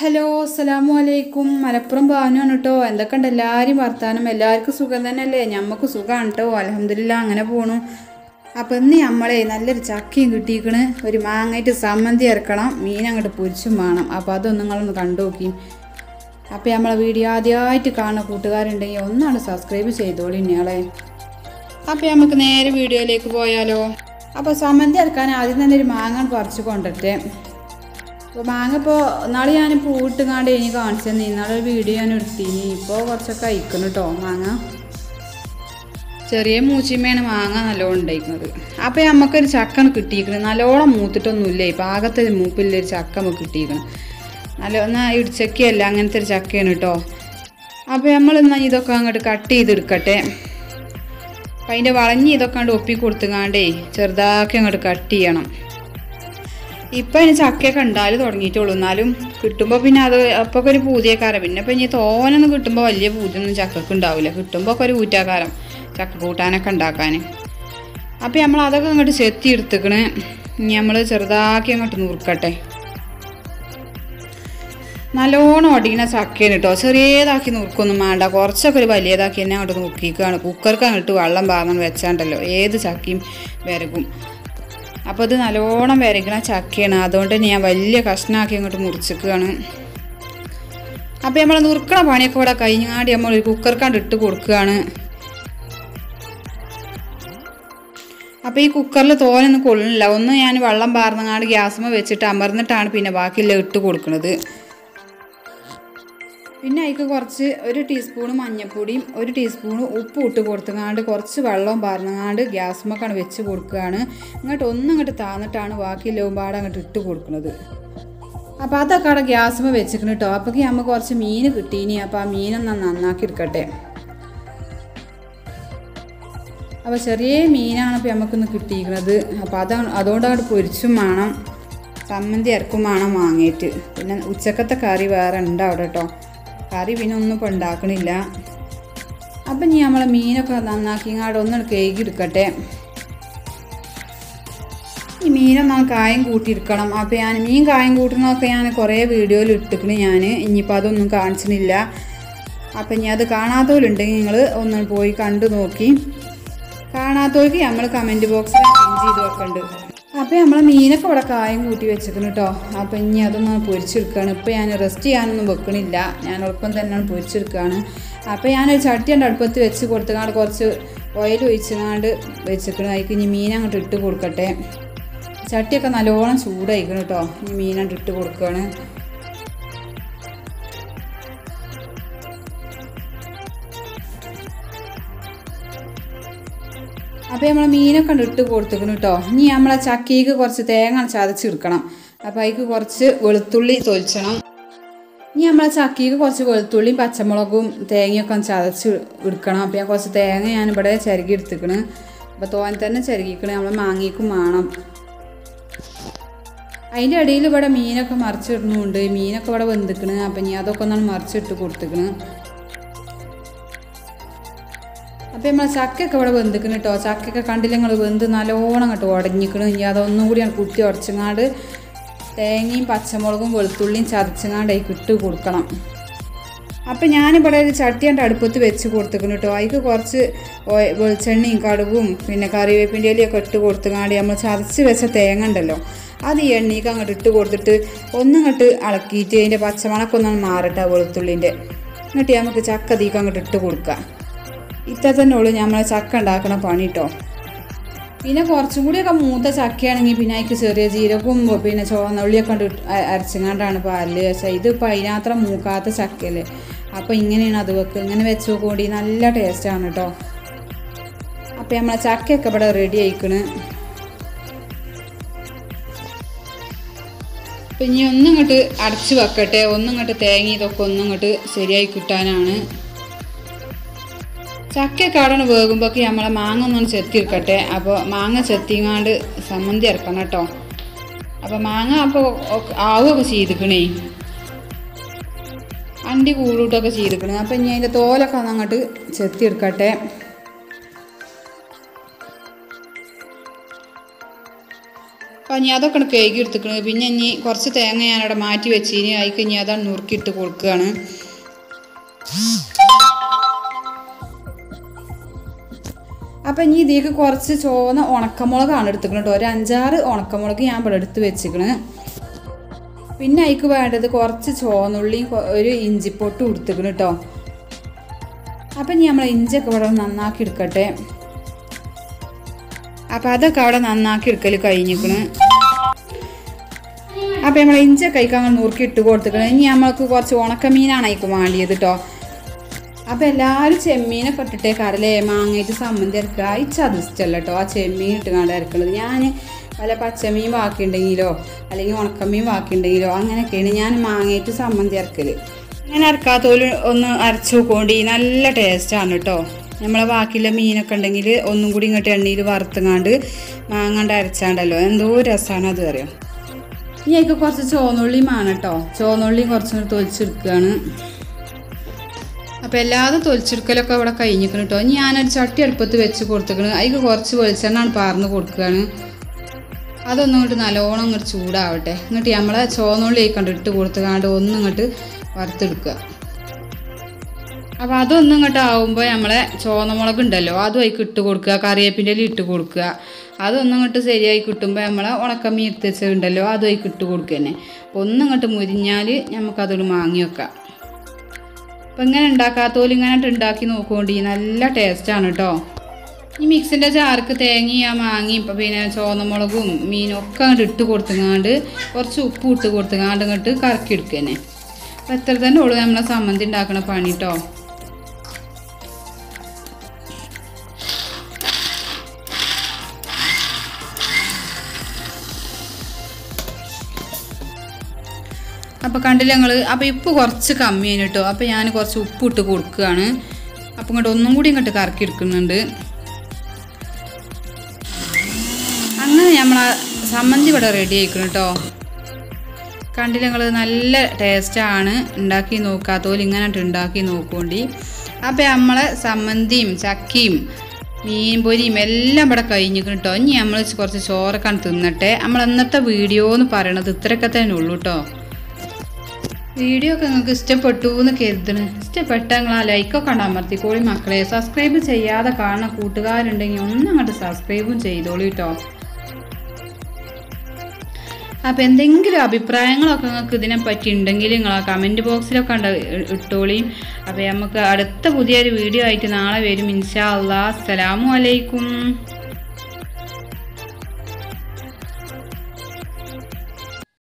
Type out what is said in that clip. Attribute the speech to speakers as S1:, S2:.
S1: hello അസ്സലാമു അലൈക്കും മലപ്പുറം ബാനുവാണ് കേട്ടോ എന്തൊക്കെയുണ്ട് എല്ലാവരും വർത്താനം എല്ലാവർക്കും സുഖം തന്നെയല്ലേ ഞമ്മക്ക് സുഖമാണ് കേട്ടോ അലഹമില്ല അങ്ങനെ പോണു അപ്പം ഇന്ന് നമ്മളെ നല്ലൊരു ചക്കയും കിട്ടിയിക്കണ് ഒരു മാങ്ങായിട്ട് സമ്മന്തി ഇറക്കണം മീൻ അങ്ങോട്ട് പൊരിച്ചും വേണം അപ്പോൾ അതൊന്നും നിങ്ങളൊന്ന് കണ്ടു നോക്കി അപ്പോൾ നമ്മളെ വീഡിയോ ആദ്യമായിട്ട് കാണുന്ന കൂട്ടുകാരുണ്ടെങ്കിൽ ഒന്നാണ് സബ്സ്ക്രൈബ് ചെയ്തോളി ഇനിയാളെ അപ്പോൾ നമുക്ക് നേരെ വീഡിയോയിലേക്ക് പോയാലോ അപ്പോൾ സമ്മന്തി ഇറക്കാൻ ആദ്യം തന്നെ ഒരു മാങ്ങ പറിച്ച് കൊണ്ടിട്ടെ അപ്പോൾ മാങ്ങ ഇപ്പോൾ നാളെ ഞാൻ പൂവിട്ടുകാണ്ട് ഇനി കാണിച്ചു തന്നെ ഇന്നാളെ ഒരു വീഡിയോ ഞാൻ എടുത്തിനി ഇപ്പോൾ കുറച്ചൊക്കെ അയക്കണം കേട്ടോ മാങ്ങ ചെറിയ മൂച്ചിമ്മയാണ് മാങ്ങ നല്ലോണം ഉണ്ടായിരിക്കുന്നത് അപ്പോൾ നമുക്കൊരു ചക്കണ് കിട്ടിയിരിക്കുന്നത് നല്ലോണം മൂത്തിട്ടൊന്നുമില്ലേ പാകത്തെ ഒരു മൂപ്പില്ലൊരു ചക്ക നമുക്ക് കിട്ടിയിരിക്കണം നല്ല എന്നാൽ ഇടിച്ചക്കയല്ല അങ്ങനത്തെ ഒരു ചക്കയാണ് കേട്ടോ അപ്പോൾ നമ്മൾ എന്നാൽ ഇതൊക്കെ അങ്ങോട്ട് കട്ട് ചെയ്തെടുക്കട്ടെ അപ്പം അതിൻ്റെ വളഞ്ഞ് ഇതൊക്കെ അങ്ങോട്ട് ഒപ്പി കൊടുത്തുകാണ്ടേ ചെറുതാക്കി അങ്ങോട്ട് കട്ട് ചെയ്യണം ഇപ്പം അതിന് ചക്കയൊക്കെ ഉണ്ടാലും തുടങ്ങിയിട്ടുള്ളൂ എന്നാലും കിട്ടുമ്പോൾ പിന്നെ അത് അപ്പോൾ ഒരു പൂതിയക്കാരം പിന്നെ ഇപ്പം ഇനി തോനൊന്നും കിട്ടുമ്പോൾ വലിയ പൂതിയൊന്നും ചക്കക്ക് ഉണ്ടാവില്ല കിട്ടുമ്പോൾ ഒക്കെ ഒരു ഊറ്റാക്കാരം ചക്ക കൂട്ടാനൊക്കെ ഉണ്ടാക്കാൻ അപ്പം നമ്മൾ അതൊക്കെ അങ്ങോട്ട് ചെത്തി എടുത്തുക്കണ് ഇനി നമ്മൾ ചെറുതാക്കി അങ്ങോട്ട് നുറുക്കട്ടെ നല്ലോണം ഒടിയണ ചക്കയാണ് കേട്ടോ ചെറിയതാക്കി നുറുക്കൊന്നും വേണ്ട കുറച്ചൊക്കെ ഒരു വലിയതാക്കി തന്നെ അങ്ങോട്ട് നുറുക്കിക്കുകയാണ് കുക്കർക്ക് അങ്ങോട്ട് വെള്ളം പാർന്നു വെച്ചാണ്ടല്ലോ ഏത് ചക്കയും വിരകും അപ്പോൾ ഇത് നല്ലോണം വിരകണ ചക്കയാണ് അതുകൊണ്ട് ഞാൻ വലിയ കഷ്ണമാക്കി അങ്ങോട്ട് മുറിച്ചിക്കുകയാണ് അപ്പോൾ നമ്മൾ നുറുക്കണ പണിയൊക്കെ കൂടെ കഴിഞ്ഞാണ്ട് നമ്മൾ ഒരു കുക്കർക്കാണ്ട് ഇട്ട് കൊടുക്കുകയാണ് അപ്പോൾ ഈ കുക്കറിൽ തോനൊന്നും കൊള്ളുന്നില്ല ഒന്ന് ഞാൻ വെള്ളം പാർന്നങ്ങാണ്ട് ഗ്യാസുമ്മ വെച്ചിട്ട് അമർന്നിട്ടാണ് പിന്നെ ബാക്കിയുള്ള ഇട്ട് കൊടുക്കുന്നത് പിന്നെ അതിക്ക് കുറച്ച് ഒരു ടീസ്പൂണ് മഞ്ഞൾപ്പൊടിയും ഒരു ടീസ്പൂണ് ഉപ്പ് ഇട്ട് കൊടുത്തങ്ങാണ്ട് കുറച്ച് വെള്ളവും പാർന്നങ്ങാണ്ട് ഗ്യാസ്മൊക്കെയാണ് വെച്ച് കൊടുക്കുകയാണ് ഇങ്ങോട്ട് ഒന്നും ഇങ്ങോട്ട് താന്നിട്ടാണ് ബാക്കിയുള്ളവും പാടെ അങ്ങോട്ട് ഇട്ട് കൊടുക്കുന്നത് അപ്പോൾ അതൊക്കെ അവിടെ ഗ്യാസ്മ വെച്ചിക്കണം കേട്ടോ അപ്പോഴേക്ക് നമുക്ക് കുറച്ച് മീൻ കിട്ടീനി അപ്പോൾ ആ മീനൊന്ന് നന്നാക്കി എടുക്കട്ടെ അപ്പോൾ ചെറിയ മീനാണ് ഇപ്പോൾ നമുക്കൊന്ന് കിട്ടിയിരിക്കുന്നത് അപ്പോൾ അതാണ് അതുകൊണ്ട് അങ്ങോട്ട് പൊരിച്ചും വേണം ചമ്മന്തി ഇറക്കും വേണം വാങ്ങിയിട്ട് പിന്നെ ഉച്ചക്കത്തെ കറി വേറെ ഉണ്ട് അവിടെ കേട്ടോ കറി പിന്നെ ഒന്നും ഇപ്പോൾ ഉണ്ടാക്കണില്ല അപ്പം ഇനി നമ്മളെ മീനൊക്കെ നന്നാക്കി ഇങ്ങോട്ട് ഒന്ന് കേക്ക് എടുക്കട്ടെ ഈ മീനൊന്നാൾ കായം കൂട്ടിയെടുക്കണം അപ്പോൾ ഞാൻ മീൻ കായം കൂട്ടുന്നതൊക്കെ ഞാൻ കുറേ വീഡിയോയിൽ ഇട്ടിക്കണ് ഞാൻ ഇനിയിപ്പോൾ അതൊന്നും കാണിച്ചിട്ടില്ല അപ്പം ഇനി അത് കാണാത്തവരുണ്ടെങ്കിൽ നിങ്ങൾ ഒന്ന് പോയി കണ്ടു നോക്കി കാണാത്തവർക്ക് നമ്മൾ കമൻറ്റ് ബോക്സിൽ പിൻ ചെയ്ത് വെക്കുന്നുണ്ട് അപ്പോൾ നമ്മൾ മീനൊക്കെ ഇവിടെ കായം കൂട്ടി വെച്ചിരിക്കുന്നു കേട്ടോ അപ്പോൾ ഇനി അതൊന്ന് പൊരിച്ചെടുക്കുകയാണ് ഇപ്പോൾ ഞാൻ റെസ്റ്റ് ചെയ്യാനൊന്നും വെക്കണില്ല ഞാൻ എളുപ്പം തന്നെ പൊരിച്ചെടുക്കുകയാണ് അപ്പോൾ ഞാനൊരു ചട്ടിയുണ്ട് അടുപ്പത്ത് വെച്ച് കൊടുത്തുകൊണ്ട് കുറച്ച് ഓയിൽ ഒഴിച്ചുകൊണ്ട് വെച്ചിരിക്കണം അതിക്ക് ഇനി മീൻ അങ്ങോട്ട് ഇട്ട് കൊടുക്കട്ടെ ചട്ടിയൊക്കെ നല്ലോണം ചൂടായിക്കണം കേട്ടോ ഇനി മീനങ്ങോട്ട് ഇട്ട് കൊടുക്കുകയാണ് അപ്പോൾ നമ്മൾ മീനൊക്കെ കണ്ട് ഇട്ട് കൊടുത്തിക്കണം കേട്ടോ ഇനി നമ്മളെ ചക്കയ്ക്ക് കുറച്ച് തേങ്ങ ചതച്ചെടുക്കണം അപ്പോൾ അതിക്ക് കുറച്ച് വെളുത്തുള്ളി തൊലിച്ചണം ഇനി നമ്മളെ ചക്കയ്ക്ക് കുറച്ച് വെളുത്തുള്ളിയും പച്ചമുളകും തേങ്ങയൊക്കെ ഒന്ന് ചതച്ച് എടുക്കണം അപ്പോൾ ഞാൻ കുറച്ച് തേങ്ങ ഞാനിവിടെ ചിരകി എടുത്തിക്കണ് അപ്പോൾ തോനെ തന്നെ ചിരകിക്കണ് നമ്മൾ മാങ്ങിക്കും വേണം അതിൻ്റെ ഇടയിൽ ഇവിടെ മീനൊക്കെ മറിച്ചിടുന്നുണ്ട് മീനൊക്കെ ഇവിടെ വെന്തിക്കണ് അപ്പം ഇനി അതൊക്കെ ഒന്നാണ് മറിച്ചിട്ട് കൊടുത്തിക്കണ് അപ്പം നമ്മൾ ചക്കയൊക്കെ ഇവിടെ വെന്തിക്കണ് കേട്ടോ ചക്കയൊക്കെ കണ്ടില്ല നിങ്ങൾ വെന്ത് നല്ലോണം അങ്ങോട്ട് ഉടഞ്ഞിക്കണ് ഇനി അതൊന്നും കൂടി ഞാൻ കുത്തി ഉടച്ചങ്ങാണ്ട് തേങ്ങയും പച്ചമുളകും വെളുത്തുള്ളിയും ചതച്ചങ്ങാണ്ട് അതിൽ ഇട്ട് കൊടുക്കണം അപ്പം ഞാനിവിടെ ഒരു ചട്ടിയാണ്ട് അടുപ്പത്ത് വെച്ച് കൊടുത്തിക്കണം കേട്ടോ അതിക്ക് കുറച്ച് ഓ- വെളിച്ചെണ്ണയും കടുകും പിന്നെ കറിവേപ്പിൻ്റെ ഇലയൊക്കെ ഇട്ട് കൊടുത്തുങ്ങാണ്ട് നമ്മൾ ചതച്ച് വെച്ച തേങ്ങ ഉണ്ടല്ലോ അത് ഈ എണ്ണയ്ക്ക് അങ്ങോട്ട് ഇട്ട് കൊടുത്തിട്ട് ഒന്നിങ്ങോട്ട് ഇളക്കിയിട്ട് അതിൻ്റെ പച്ചമണക്കം ഒന്നും മാറട്ടെ വെളുത്തുള്ളിൻ്റെ എന്നിട്ട് നമുക്ക് ചക്ക തീക്ക് അങ്ങോട്ട് ഇട്ട് കൊടുക്കാം ഇത്ര തന്നെ ഉള്ളൂ നമ്മളെ ചക്ക ഉണ്ടാക്കണ പണി കേട്ടോ പിന്നെ കുറച്ചും കൂടിയൊക്കെ മൂത്ത ചക്കയാണെങ്കിൽ പിന്നെ അതിക്ക് ചെറിയ ജീരകവും പിന്നെ ചുവന്നുള്ളിയൊക്കെ കൊണ്ട് അരച്ചങ്ങാണ്ടാണ് പാലില് പക്ഷേ ഇത് ഇപ്പം അതിനത്ര മൂക്കാത്ത ചക്കയല്ലേ അപ്പോൾ ഇങ്ങനെയാണ് അത് വെക്കുക ഇങ്ങനെ വെച്ച് നോക്കുകൂടി നല്ല ടേസ്റ്റാണ് കേട്ടോ അപ്പോൾ നമ്മളെ ചക്കയൊക്കെ ഇവിടെ റെഡി ആയിക്കണ് അപ്പം ഇനി ഒന്നും ഇങ്ങോട്ട് അടച്ച് വെക്കട്ടെ ഒന്നും ഇങ്ങോട്ട് തേങ്ങ ഇതൊക്കെ ഒന്നും ഇങ്ങോട്ട് ശരിയായി കിട്ടാനാണ് ചക്കയൊക്കെ അവിടെ വേകുമ്പോഴേക്ക് നമ്മളെ മാങ്ങ ഒന്നും ചെത്തിയെടുക്കട്ടെ അപ്പോൾ മാങ്ങ ചെത്തിങ്ങാണ്ട് സമ്മന്തി ഇറക്കണം കേട്ടോ അപ്പോൾ മാങ്ങ അപ്പോൾ ആവുകയൊക്കെ ചെയ്തിക്കണേ അണ്ടി കൂടൂട്ടൊക്കെ ചെയ്തിക്കണേ അപ്പം ഇനി അതിൻ്റെ തോലൊക്കെ ഒന്ന് അങ്ങോട്ട് ചെത്തിയെടുക്കട്ടെ അപ്പം ഇനി അതൊക്കെ ഒന്ന് കേക്ക് എടുത്തിക്കണ് പിന്നെ ഇനി കുറച്ച് തേങ്ങ ഞാനവിടെ മാറ്റി വെച്ചിന് അതിക്ക് ഇനി അതാണ് നുറുക്കിയിട്ട് കൊടുക്കുകയാണ് അപ്പം ഇനി ഇതിലേക്ക് കുറച്ച് ചുവന്ന ഉണക്കമുളകാണ് എടുത്തിക്കണത് കേട്ടോ ഒരു അഞ്ചാറ് ഉണക്കമുളക് ഞാൻ ഇവിടെ എടുത്ത് വെച്ചിക്കണ് പിന്നെ അതിക്ക് വേണ്ടത് കുറച്ച് ചുവന്നുള്ളിയും കൊ- ഒരു ഇഞ്ചിപ്പൊട്ടും എടുത്തിക്കണ് കേട്ടോ അപ്പം ഇനി നമ്മൾ ഇഞ്ചിയൊക്കെ ഇവിടെ നന്നാക്കി എടുക്കട്ടെ അപ്പം അതൊക്കെ അവിടെ നന്നാക്കി എടുക്കൽ കഴിഞ്ഞിക്കണ് അപ്പം നമ്മൾ ഇഞ്ചിയൊക്കെ അതിക്ക് അങ്ങനെ നുറുക്കി ഇട്ട് കൊടുത്തിക്കണ് ഇനി നമ്മൾക്ക് കുറച്ച് ഉണക്കമീനാണ് അതിക്ക് വേണ്ടിയത് കേട്ടോ അപ്പം എല്ലാവരും ചെമ്മീനൊക്കെ ഇട്ടിട്ടേ കടലേ മാങ്ങയിട്ട് സമ്മന്തി ഇറക്കുക അയച്ചത് ഇഷ്ടമല്ല കേട്ടോ ആ ചെമ്മീൻ ഇട്ടുകൊണ്ട് ഇറക്കുന്നത് ഞാൻ വല്ല പച്ചമീൻ ബാക്കിയുണ്ടെങ്കിലോ അല്ലെങ്കിൽ ഉണക്കമീൻ ബാക്കിയുണ്ടെങ്കിലോ അങ്ങനെയൊക്കെയാണ് ഞാൻ മാങ്ങയിട്ട് സമ്മന്തി ഇറക്കൽ ഇങ്ങനെ ഇറക്കാത്തോല് ഒന്ന് അരച്ചു നോക്കോണ്ടി നല്ല ടേസ്റ്റാണ് കേട്ടോ നമ്മളെ ബാക്കിയുള്ള മീനൊക്കെ ഉണ്ടെങ്കിൽ ഒന്നും കൂടി ഇങ്ങോട്ട് എണ്ണയിൽ വറുത്തുങ്ങാണ്ട് മാങ്ങാണ്ട് അരച്ചാണ്ടല്ലോ എന്തോ രസമാണ് അത് അറിയാം ഇനി അതിക്ക് കുറച്ച് ചുവന്നുള്ളിയും ആണ് കേട്ടോ ചുവന്നുള്ളിയും കുറച്ചും കൂടി തൊലിച്ചെടുക്കുകയാണ് അപ്പോൾ എല്ലാതും തൊലിച്ചെടുക്കലൊക്കെ ഇവിടെ കഴിഞ്ഞിരിക്കണം കേട്ടോ ഇനി ഞാനൊരു ചട്ടി അടുപ്പത്ത് വെച്ച് കൊടുത്തേക്കണ് അതിക്ക് കുറച്ച് വെളിച്ചെണ്ണാണ് പാർന്ന് കൊടുക്കുകയാണ് അതൊന്നും ഇങ്ങോട്ട് നല്ലോണം ഇങ്ങോട്ട് ചൂടാവട്ടെ എന്നിട്ട് നമ്മളെ ചുവന്നുള്ളി കണ്ട് ഇട്ട് കൊടുത്തുകാണ്ട് ഒന്നും ഇങ്ങോട്ട് വറുത്തെടുക്കുക അപ്പോൾ അതൊന്നും ഇങ്ങോട്ട് ആവുമ്പോൾ നമ്മളെ ചുവന്ന മുളക് ഉണ്ടല്ലോ അതും അതിക്ക് ഇട്ട് കൊടുക്കുക കറിവേപ്പിൻ്റെ ഇല ഇട്ട് കൊടുക്കുക അതൊന്നും ഇങ്ങോട്ട് ശരിയായി കിട്ടുമ്പോൾ നമ്മളെ ഉണക്കമ്മീൻ എടുത്ത് വെച്ചതുണ്ടല്ലോ അതും അതിക്ക് ഇട്ട് കൊടുക്കുക തന്നെ അപ്പോൾ ഒന്നും ഇങ്ങോട്ട് മുരിഞ്ഞാൽ നമുക്കതൊരു മാങ്ങി വെക്കാം അപ്പം ഇങ്ങനെ ഉണ്ടാക്കാത്തോലും ഇങ്ങനെ ഉണ്ടാക്കി നോക്കുകൊണ്ട് നല്ല ടേസ്റ്റാണ് കേട്ടോ ഈ മിക്സിൻ്റെ ചാർക്ക് തേങ്ങയും ആ മാങ്ങയും ഇപ്പം പിന്നെ ചുവന്നമുളകും മീനും ഒക്കെ അങ്ങോട്ട് ഇട്ട് കൊടുത്തുങ്ങാണ്ട് കുറച്ച് ഉപ്പ് ഇട്ട് കൊടുത്തുങ്ങാണ്ട് ഇങ്ങോട്ട് കറക്കി എടുക്കുക തന്നെ അപ്പം എത്ര തന്നെ ഉള്ളൂ നമ്മളെ സമ്മന്തി ഉണ്ടാക്കണ പണി കേട്ടോ അപ്പോൾ കണ്ടില്ല ഞങ്ങൾ അപ്പോൾ ഉപ്പ് കുറച്ച് കമ്മിയാണ് കേട്ടോ അപ്പോൾ ഞാൻ കുറച്ച് ഉപ്പ് ഇട്ട് കൊടുക്കുകയാണ് അപ്പോൾ ഇങ്ങോട്ട് ഒന്നും കൂടി ഇങ്ങോട്ട് കറക്കി എടുക്കുന്നുണ്ട് അങ്ങനെ നമ്മൾ സമ്മന്തി ഇവിടെ റെഡി ആയിക്കണം കേട്ടോ കണ്ടില്ല ഞങ്ങൾ നല്ല ടേസ്റ്റാണ് ഉണ്ടാക്കി നോക്കാത്തോലും ഇങ്ങനെ ഉണ്ടാക്കി നോക്കുകൊണ്ടി അപ്പോൾ നമ്മളെ സമ്മന്തിയും ചക്കയും മീൻ പൊരിയും എല്ലാം ഇവിടെ കഴിഞ്ഞിരിക്കണം കേട്ടോ ഇനി നമ്മൾ കുറച്ച് ചോറൊക്കെ തിന്നട്ടെ നമ്മൾ അന്നത്തെ വീഡിയോ എന്ന് പറയണത് ഇത്രയൊക്കെ തന്നെ ഉള്ളൂ കേട്ടോ വീഡിയോ ഒക്കെ നിങ്ങൾക്ക് ഇഷ്ടപ്പെട്ടു എന്ന് കരുതണ് ഇഷ്ടപ്പെട്ട നിങ്ങൾ ആ ലൈക്കൊക്കെ ഉണ്ട് അമർത്തിക്കോളി മക്കളെ സബ്സ്ക്രൈബ് ചെയ്യാതെ കാണുന്ന കൂട്ടുകാരുണ്ടെങ്കിൽ ഒന്നും അങ്ങോട്ട് സബ്സ്ക്രൈബും ചെയ്തോളൂ കേട്ടോ അപ്പോൾ എന്തെങ്കിലും അഭിപ്രായങ്ങളൊക്കെ നിങ്ങൾക്ക് ഇതിനെ പറ്റി ഉണ്ടെങ്കിൽ നിങ്ങൾ ആ കമൻറ്റ് ബോക്സിലൊക്കെ ഉണ്ട് ഇട്ടോളിയും അപ്പോൾ നമുക്ക് അടുത്ത പുതിയൊരു വീഡിയോ ആയിട്ട് നാളെ വരും ഇൻഷാ അല്ലാ അസ്സലാമു അലൈക്കും